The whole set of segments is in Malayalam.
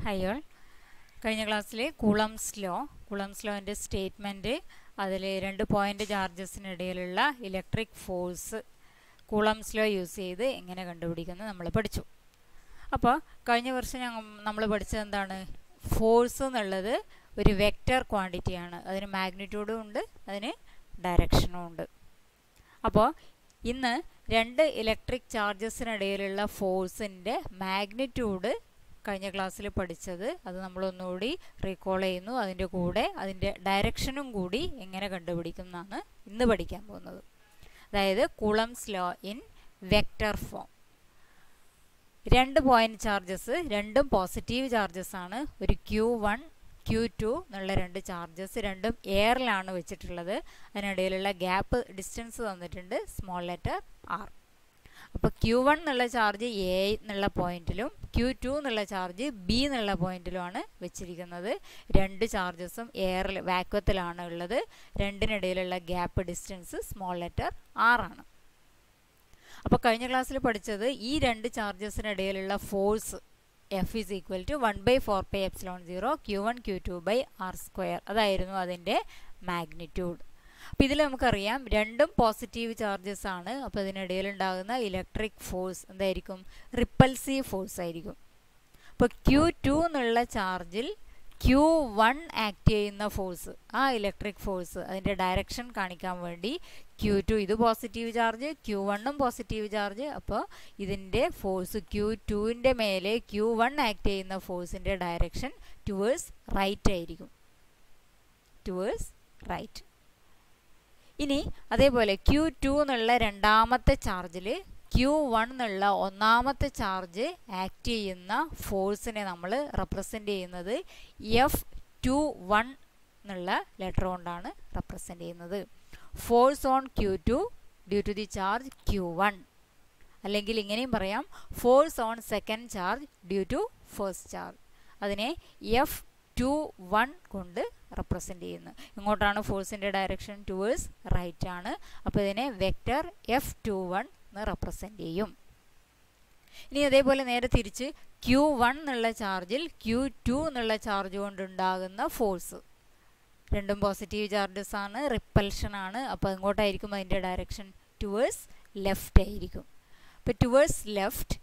ഹൈ ഓൾ കഴിഞ്ഞ ക്ലാസ്സിൽ കുളംസ് ലോ കുളംസ് ലോൻ്റെ സ്റ്റേറ്റ്മെൻറ്റ് അതിൽ രണ്ട് പോയിൻ്റ് ചാർജസിനിടയിലുള്ള electric force Coulomb's law use ചെയ്ത് എങ്ങനെ കണ്ടുപിടിക്കുന്നത് നമ്മൾ പഠിച്ചു അപ്പോൾ കഴിഞ്ഞ വർഷം ഞങ്ങൾ നമ്മൾ പഠിച്ചത് എന്താണ് ഫോഴ്സ് എന്നുള്ളത് ഒരു വെക്റ്റർ ക്വാണ്ടിറ്റിയാണ് അതിന് മാഗ്നിറ്റ്യൂഡും ഉണ്ട് അതിന് ഡയറക്ഷനും ഉണ്ട് അപ്പോൾ ഇന്ന് രണ്ട് ഇലക്ട്രിക് ചാർജസിനിടയിലുള്ള ഫോഴ്സിൻ്റെ മാഗ്നിറ്റ്യൂഡ് കഴിഞ്ഞ ക്ലാസ്സിൽ പഠിച്ചത് അത് നമ്മളൊന്നുകൂടി റീകോൾ ചെയ്യുന്നു അതിൻ്റെ കൂടെ അതിൻ്റെ ഡയറക്ഷനും കൂടി എങ്ങനെ കണ്ടുപിടിക്കും എന്നാണ് ഇന്ന് പഠിക്കാൻ പോകുന്നത് അതായത് Coulomb's law in vector form രണ്ട് പോയിന്റ് ചാർജസ് രണ്ടും പോസിറ്റീവ് ചാർജസ് ആണ് ഒരു ക്യൂ വൺ ക്യൂ ടു എന്നുള്ള രണ്ട് ചാർജസ് രണ്ടും എയറിലാണ് വെച്ചിട്ടുള്ളത് അതിനിടയിലുള്ള ഗ്യാപ്പ് ഡിസ്റ്റൻസ് തന്നിട്ടുണ്ട് സ്മോൾ ലെറ്റർ ആർ അപ്പോൾ ക്യൂ വൺ എന്നുള്ള ചാർജ് എ എന്നുള്ള പോയിന്റിലും ക്യൂ ടു എന്നുള്ള ചാർജ് ബി എന്നുള്ള പോയിന്റിലുമാണ് വെച്ചിരിക്കുന്നത് രണ്ട് ചാർജസും എയറിൽ വാക്വത്തിലാണ് ഉള്ളത് രണ്ടിനിടയിലുള്ള gap distance small letter R ആണ് അപ്പോൾ കഴിഞ്ഞ ക്ലാസ്സിൽ പഠിച്ചത് ഈ രണ്ട് ചാർജസിനിടയിലുള്ള force F is equal to one by four pi epsilon zero Q one Q two by R square അതായിരുന്നു അതിൻ്റെ മാഗ്നിറ്റ്യൂഡ് അപ്പോൾ ഇതിൽ നമുക്കറിയാം രണ്ടും പോസിറ്റീവ് ചാർജസ് ആണ് അപ്പോൾ ഇതിനിടയിൽ ഉണ്ടാകുന്ന ഇലക്ട്രിക് ഫോഴ്സ് എന്തായിരിക്കും റിപ്പൽസീവ് ഫോഴ്സ് ആയിരിക്കും അപ്പോൾ ക്യൂ ടു എന്നുള്ള ചാർജിൽ ക്യൂ വൺ ആക്ട് ചെയ്യുന്ന ഫോഴ്സ് ആ ഇലക്ട്രിക് ഫോഴ്സ് അതിൻ്റെ ഡയറക്ഷൻ കാണിക്കാൻ വേണ്ടി ക്യൂ ടു ഇത് പോസിറ്റീവ് ചാർജ് ക്യൂ വണ്ണും പോസിറ്റീവ് ചാർജ് അപ്പോൾ ഇതിൻ്റെ ഫോഴ്സ് ക്യൂ ടുവിൻ്റെ മേലെ ക്യൂ വൺ ആക്ട് ചെയ്യുന്ന ഫോഴ്സിൻ്റെ ഡയറക്ഷൻ ടുവേഴ്സ് റൈറ്റ് ആയിരിക്കും ടുവേഴ്സ് റൈറ്റ് ഇനി അതേപോലെ ക്യൂ ടു എന്നുള്ള രണ്ടാമത്തെ ചാർജിൽ ക്യൂ വൺ എന്നുള്ള ഒന്നാമത്തെ ചാർജ് ആക്ട് ചെയ്യുന്ന ഫോഴ്സിനെ നമ്മൾ റെപ്രസെൻ്റ് ചെയ്യുന്നത് എഫ് ടു വൺ എന്നുള്ള ലെറ്റർ കൊണ്ടാണ് റെപ്രസെൻ്റ് ചെയ്യുന്നത് force on Q two due to the charge Q one അല്ലെങ്കിൽ ഇങ്ങനെയും പറയാം force on second charge due to first charge അതിനെ എഫ് ടു വൺ കൊണ്ട് റെപ്രസെൻ്റ് ചെയ്യുന്നു ഇങ്ങോട്ടാണ് ഫോഴ്സിൻ്റെ ഡയറക്ഷൻ ടുവേഴ്സ് റൈറ്റ് ആണ് അപ്പോൾ ഇതിനെ വെക്റ്റർ എഫ് ടു വൺ എന്ന് റെപ്രസെൻ്റ് ചെയ്യും ഇനി അതേപോലെ നേരെ തിരിച്ച് ക്യൂ വൺ എന്നുള്ള ചാർജിൽ ക്യൂ ടു എന്നുള്ള ചാർജ് കൊണ്ടുണ്ടാകുന്ന ഫോഴ്സ് രണ്ടും പോസിറ്റീവ് ചാർജസ് ആണ് റിപ്പൽഷൻ ആണ് അപ്പോൾ ഇങ്ങോട്ടായിരിക്കും അതിൻ്റെ ഡയറക്ഷൻ ടുവേഴ്സ് ലെഫ്റ്റ് ആയിരിക്കും അപ്പോൾ ടുവേഴ്സ് ലെഫ്റ്റ്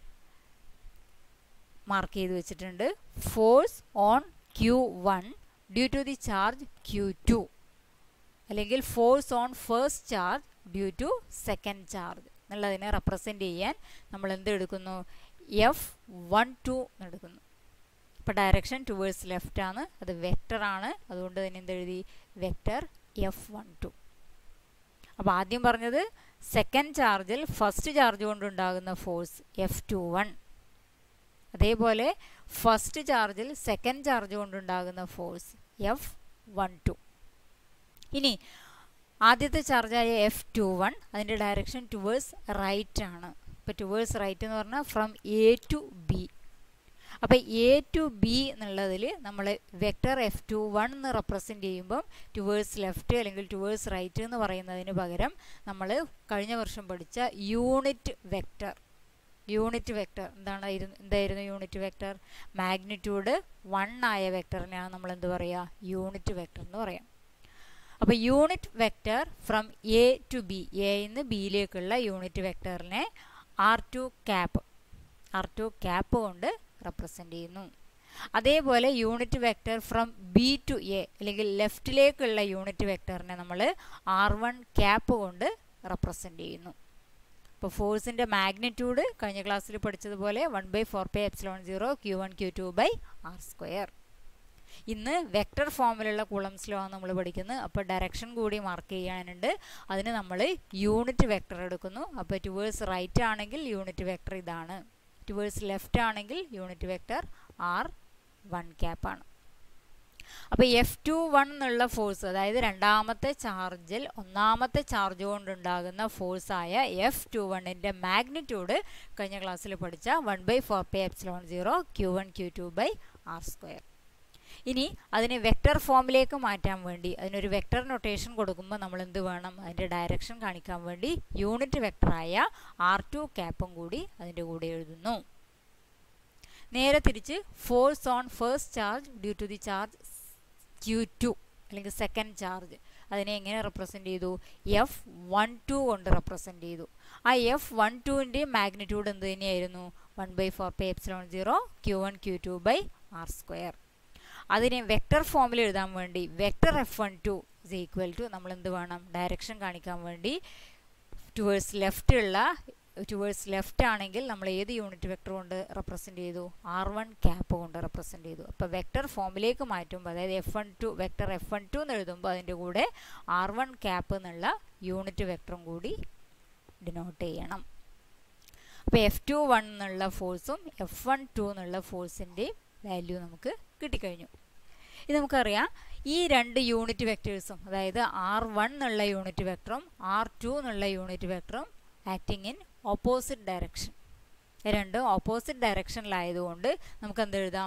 മാർക്ക് ചെയ്ത് വെച്ചിട്ടുണ്ട് force on Q one due to the charge Q two അല്ലെങ്കിൽ force on first charge due to second charge എന്നുള്ളതിനെ റെപ്രസെൻ്റ് ചെയ്യാൻ നമ്മൾ എന്ത് എടുക്കുന്നു എഫ് വൺ ടു എന്നെടുക്കുന്നു ഇപ്പോൾ ഡയറക്ഷൻ ടുവേഴ്സ് ലെഫ്റ്റ് ആണ് അത് വെക്റ്റർ ആണ് അതുകൊണ്ട് തന്നെ എന്തെഴുതി വെക്റ്റർ എഫ് വൺ ടു അപ്പോൾ ആദ്യം പറഞ്ഞത് സെക്കൻഡ് ചാർജിൽ ഫസ്റ്റ് ചാർജ് കൊണ്ടുണ്ടാകുന്ന ഫോഴ്സ് എഫ് ടു വൺ അതേപോലെ ഫസ്റ്റ് ചാർജിൽ സെക്കൻഡ് ചാർജ് കൊണ്ടുണ്ടാകുന്ന ഫോഴ്സ് എഫ് വൺ ടു ഇനി ആദ്യത്തെ ചാർജായ എഫ് ടു വൺ അതിൻ്റെ ഡയറക്ഷൻ ടുവേഴ്സ് റൈറ്റ് ആണ് ഇപ്പോൾ ടുവേഴ്സ് റൈറ്റ് എന്ന് പറഞ്ഞാൽ ഫ്രം എ ടു ബി അപ്പോൾ എ ടു ബി എന്നുള്ളതിൽ നമ്മൾ വെക്റ്റർ എഫ് ടു വൺ എന്ന് റെപ്രസെൻ്റ് ചെയ്യുമ്പം ടുവേഴ്സ് ലെഫ്റ്റ് അല്ലെങ്കിൽ ടുവേഴ്സ് റൈറ്റ് എന്ന് പറയുന്നതിന് പകരം നമ്മൾ കഴിഞ്ഞ വർഷം പഠിച്ച യൂണിറ്റ് വെക്റ്റർ യൂണിറ്റ് വെക്റ്റർ എന്താണ് എന്തായിരുന്നു യൂണിറ്റ് വെക്റ്റർ മാഗ്നിറ്റ്യൂഡ് വൺ ആയ വെക്റ്ററിനെയാണ് നമ്മൾ എന്ത് പറയുക യൂണിറ്റ് വെക്റ്റർ എന്ന് പറയാം അപ്പോൾ unit vector from A to B എന്ന് ബിയിലേക്കുള്ള യൂണിറ്റ് വെക്റ്ററിനെ R two cap R two cap കൊണ്ട് റെപ്രസെൻ്റ് ചെയ്യുന്നു അതേപോലെ unit vector from B to A അല്ലെങ്കിൽ ലെഫ്റ്റിലേക്കുള്ള യൂണിറ്റ് വെക്റ്ററിനെ നമ്മൾ ആർ വൺ ക്യാപ്പ് കൊണ്ട് റെപ്രസെൻ്റ് ചെയ്യുന്നു അപ്പോൾ ഫോഴ്സിൻ്റെ മാഗ്നിറ്റ്യൂഡ് കഴിഞ്ഞ ക്ലാസ്സിൽ പഠിച്ചതുപോലെ one by four pi epsilon zero Q one Q two by R square ഇന്ന് വെക്റ്റർ ഫോമിലുള്ള കുളംസ് ലോ ആണ് നമ്മൾ പഠിക്കുന്നത് അപ്പോൾ ഡയറക്ഷൻ കൂടി മാർക്ക് ചെയ്യാനുണ്ട് അതിന് നമ്മൾ യൂണിറ്റ് വെക്റ്റർ എടുക്കുന്നു അപ്പോൾ ടുവേഴ്സ് റൈറ്റ് ആണെങ്കിൽ യൂണിറ്റ് വെക്റ്റർ ഇതാണ് ടുവേഴ്സ് ലെഫ്റ്റ് ആണെങ്കിൽ unit vector R one cap ആണ് അപ്പോൾ എഫ് ടു വൺ എന്നുള്ള ഫോഴ്സ് അതായത് രണ്ടാമത്തെ ചാർജിൽ ഒന്നാമത്തെ ചാർജ് കൊണ്ടുണ്ടാകുന്ന ഫോഴ്സായ എഫ് ടു വണ്ണിൻ്റെ മാഗ്നിറ്റ്യൂഡ് കഴിഞ്ഞ ക്ലാസ്സിൽ പഠിച്ച one by four pi epsilon zero Q one Q two by R square ഇനി അതിനെ വെക്റ്റർ ഫോമിലേക്ക് മാറ്റാൻ വേണ്ടി അതിനൊരു വെക്റ്റർ നൊട്ടേഷൻ കൊടുക്കുമ്പോൾ നമ്മൾ എന്ത് വേണം അതിൻ്റെ ഡയറക്ഷൻ കാണിക്കാൻ വേണ്ടി യൂണിറ്റ് വെക്ടറായ ആർ ടു ക്യാപ്പും കൂടി അതിൻ്റെ കൂടെ എഴുതുന്നു നേരെ തിരിച്ച് force on first charge due to the charge Q two അല്ലെങ്കിൽ സെക്കൻഡ് ചാർജ് അതിനെ എങ്ങനെ റെപ്രസെൻ്റ് ചെയ്തു എഫ് വൺ ടു കൊണ്ട് റെപ്രസെൻ്റ് ചെയ്തു ആ എഫ് വൺ ടുവിൻ്റെ മാഗ്നിറ്റ്യൂഡ് എന്ത് തന്നെയായിരുന്നു one by four pi epsilon zero Q one Q two by R square അതിനെ വെക്റ്റർ ഫോമിൽ എഴുതാൻ വേണ്ടി vector F one two is equal to നമ്മൾ എന്ത് വേണം ഡയറക്ഷൻ കാണിക്കാൻ വേണ്ടി ടുവേഴ്സ് ലെഫ്റ്റ് ഉള്ള ടുവേഴ്സ് ലെഫ്റ്റ് ആണെങ്കിൽ നമ്മൾ ഏത് യൂണിറ്റ് വെക്ടർ കൊണ്ട് റെപ്രസെൻ്റ് ചെയ്തു ആർ വൺ ക്യാപ്പ് കൊണ്ട് റെപ്രസെൻ്റ് ചെയ്തു അപ്പോൾ വെക്ടർ ഫോമിലേക്ക് മാറ്റുമ്പോൾ അതായത് F one two vector F one two എന്ന് എഴുതുമ്പോൾ അതിൻ്റെ കൂടെ ആർ വൺ ക്യാപ്പ് എന്നുള്ള യൂണിറ്റ് വെക്ടറും കൂടി ഡിനോട്ട് ചെയ്യണം അപ്പോൾ എഫ് ടു വൺ എന്നുള്ള ഫോഴ്സും എഫ് വൺ ടു എന്നുള്ള ഫോഴ്സിൻ്റെയും വാല്യൂ നമുക്ക് കിട്ടിക്കഴിഞ്ഞു ഇത് നമുക്കറിയാം ഈ രണ്ട് യൂണിറ്റ് വെക്ടേഴ്സും അതായത് ആർ വൺ എന്നുള്ള യൂണിറ്റ് വെക്ടറും ആർ ടു എന്നുള്ള യൂണിറ്റ് വെക്ടറും ആക്ടിങ് ഇൻ ഓപ്പോസിറ്റ് ഡയറക്ഷൻ രണ്ടും ഓപ്പോസിറ്റ് ഡയറക്ഷനിലായതുകൊണ്ട് നമുക്ക് എന്ത് എഴുതാം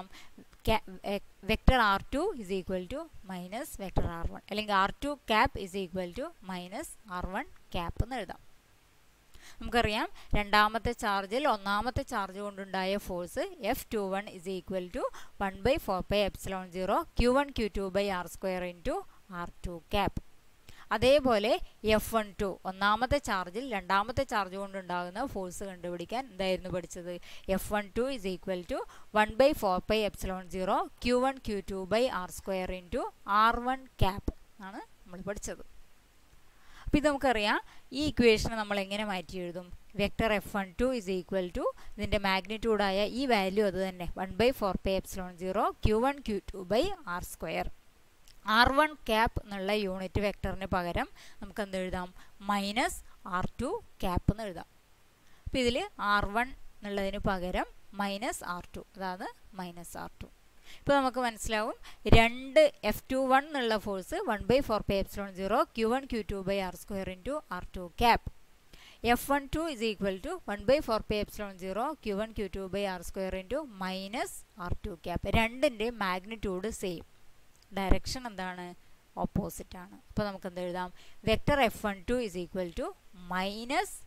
vector R two is equal to minus vector R one അല്ലെങ്കിൽ R two cap is equal to minus R one cap എന്ന് എഴുതാം നമുക്കറിയാം രണ്ടാമത്തെ ചാർജിൽ ഒന്നാമത്തെ ചാർജ് കൊണ്ടുണ്ടായ force F two one is equal to one by four by epsilon zero Q one Q two by R square into R two cap അതേപോലെ എഫ് വൺ ടു ഒന്നാമത്തെ ചാർജിൽ രണ്ടാമത്തെ ചാർജ് കൊണ്ടുണ്ടാകുന്ന ഫോഴ്സ് കണ്ടുപിടിക്കാൻ എന്തായിരുന്നു പഠിച്ചത് F one two is equal to one by four by epsilon zero Q one Q two by R square into R one cap ആണ് നമ്മൾ പഠിച്ചത് അപ്പോൾ ഇത് നമുക്കറിയാം ഈ ഇക്വേഷൻ നമ്മൾ എങ്ങനെ മാറ്റി എഴുതും vector F one two is equal to ഇതിൻ്റെ മാഗ്നിറ്റ്യൂഡായ ഈ വാല്യൂ അത് തന്നെ one by four pi epsilon zero Q one Q two by R square R one cap എന്നുള്ള യൂണിറ്റ് വെക്ടറിന് പകരം നമുക്ക് എന്ത് എഴുതാം മൈനസ് ആർ ടു ക്യാപ്പ് എന്ന് എഴുതാം അപ്പോൾ ഇതിൽ ആർ വൺ എന്നുള്ളതിന് പകരം മൈനസ് ആർ ടു അതാണ് മൈനസ് ആർ ടു ഇപ്പോൾ നമുക്ക് മനസ്സിലാവും രണ്ട് എഫ് ടു വൺ എന്നുള്ള force one by four pi epsilon zero Q one Q two by R square into R two cap F one two is equal to one by four pi epsilon zero Q one Q two by R square into minus R two cap രണ്ടിൻ്റെ മാഗ്നിറ്റ്യൂഡ് സെയിം ഡയറക്ഷൻ എന്താണ് ഓപ്പോസിറ്റ് ആണ് അപ്പോൾ നമുക്ക് എന്ത് എഴുതാം vector F one two is equal to minus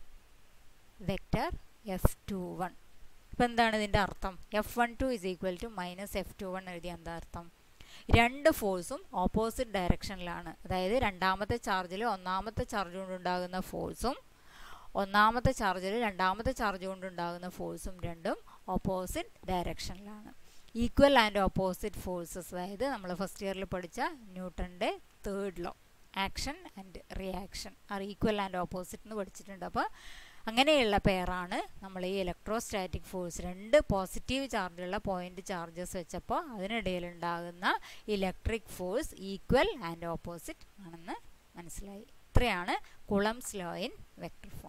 vector F two one അപ്പോൾ എന്താണ് ഇതിൻ്റെ അർത്ഥം F one two is equal to minus F two one എഴുതിയ എന്താ അർത്ഥം രണ്ട് ഫോഴ്സും ഓപ്പോസിറ്റ് ഡയറക്ഷനിലാണ് അതായത് രണ്ടാമത്തെ ചാർജിൽ ഒന്നാമത്തെ ചാർജ് കൊണ്ടുണ്ടാകുന്ന ഫോഴ്സും ഒന്നാമത്തെ ചാർജിൽ രണ്ടാമത്തെ ചാർജ് കൊണ്ടുണ്ടാകുന്ന ഫോഴ്സും രണ്ടും ഓപ്പോസിറ്റ് ഡയറക്ഷനിലാണ് ഈക്വൽ ആൻഡ് ഓപ്പോസിറ്റ് ഫോഴ്സസ് അതായത് നമ്മൾ ഫസ്റ്റ് ഇയറിൽ പഠിച്ച ന്യൂട്ടൻ്റെ third law action and reaction are equal and opposite എന്ന് പഠിച്ചിട്ടുണ്ട് അപ്പോൾ അങ്ങനെയുള്ള പെയറാണ് നമ്മൾ ഈ ഇലക്ട്രോസ്റ്റാറ്റിക് ഫോഴ്സ് രണ്ട് പോസിറ്റീവ് ചാർജുള്ള പോയിന്റ് ചാർജസ് വെച്ചപ്പോൾ അതിനിടയിൽ ഉണ്ടാകുന്ന electric force equal and opposite ആണെന്ന് മനസ്സിലായി ഇത്രയാണ് കുളംസ് ലോ ഇൻ വെക്ടർ